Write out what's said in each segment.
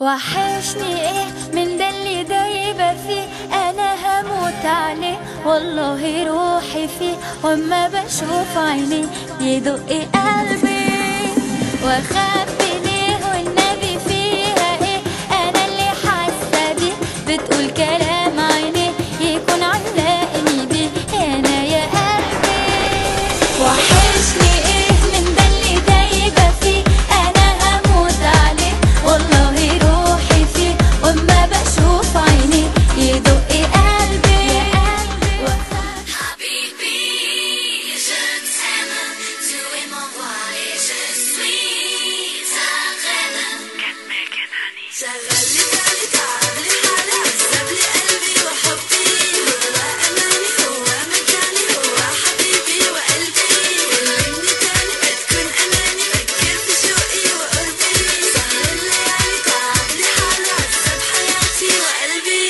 وحشني ايه من ده اللي دايبة فيه انا هموت عليه والله روحي فيه واما بشوف عينيه يدق قلبي واخبي ليه والنبي فيها ايه انا اللي حاسة بيه بتقول كلام عينيه يكون علقني بيه انا يا قلبي وحشني ايه من ده اللي دايبة فيه انا هموت عليه والله روحي فيه واما بشوف عينيه يدق قلبي وخاف Habibi, je t'aime, tu es mon roi et je suis ta reine. شغل لي بالي تعب لي حالي عذب لي قلبي وحبي هو أماني هو مكاني هو حبيبي وقلبي كلمني تاني بتكون أماني فكر في شوقي وقربي سهر الليالي تعب لي حالي عذب حياتي وقلبي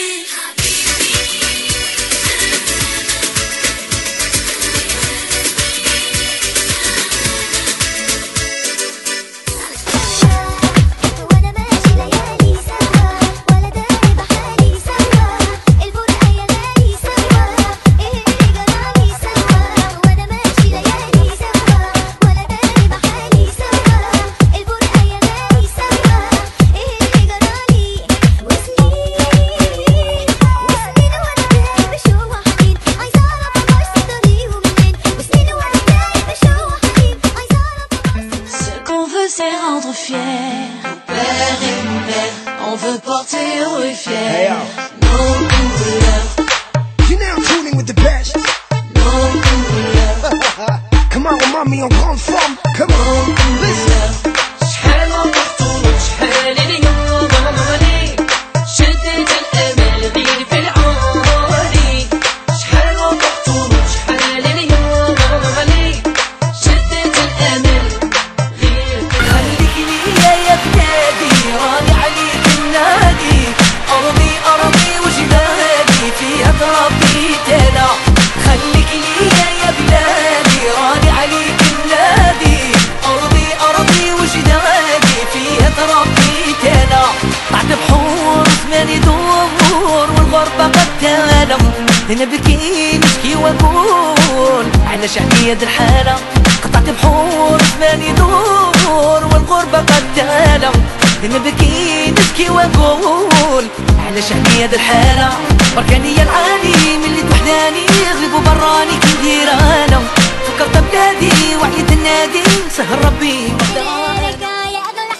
وانا ماشي ليالي سوا ولا داري بحالي سوا الفرقة يا غالي سوا ايه اللي جرالي سوا وانا ماشي ليالي سوا ولا داري بحالي سوا الفرقة يا غالي سوا ايه اللي جرالي وسنين وسنين وانا تايه بشوق حنين عايزة اعرف اخبار صدري ومنين وسنين وانا تايه بشوق حنين عايزة اعرف اخبار Ce qu'on veut c'est rendre fier Père et mère On veut porter haut et fier Nos couleurs, You're now tuning with the best. nos couleurs Come on, mommy, en grande forme. Come on, listen. شحال ما فرحتوا شحال اليوم غالي شدت الامل غير في العالي شحال ما فرحتوا شحال اليوم غالي شدت الامل غير في خليك ليا يا بلادي راني عليك النادي أرضي أرضي وجبالي فيها تربيت أنا خليك ليا يا بلادي راني عليك النادي أرضي أرضي وجدادي فيها تربيت أنا بعد بحور ثماني دور والغربة قد تالم أنا بكي نشكي وأقول على شعبية الحالة قطعت بحور ثماني دور والغربة قد تالم أنا بكي نبكي وأقول على شعبية الحالة بركاني يا العالي من اللي توحداني غريب وبراني كي ندير أنا فكرت بلادي وعيت النادي سهر ربي مقدار ارجع يا اغلى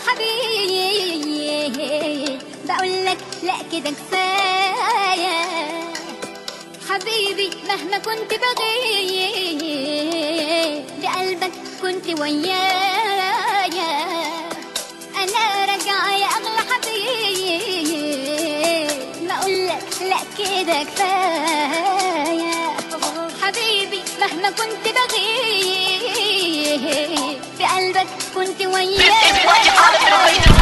حبيب بقول لك لا كده كفايه حبيبي مهما كنت بغيب بقلبك كنت ويايا انا راجعه يا اغلى حبيب بقول لك لا كده كفايه حبيبي مهما كنت بغيب بقلبك كنت ويايا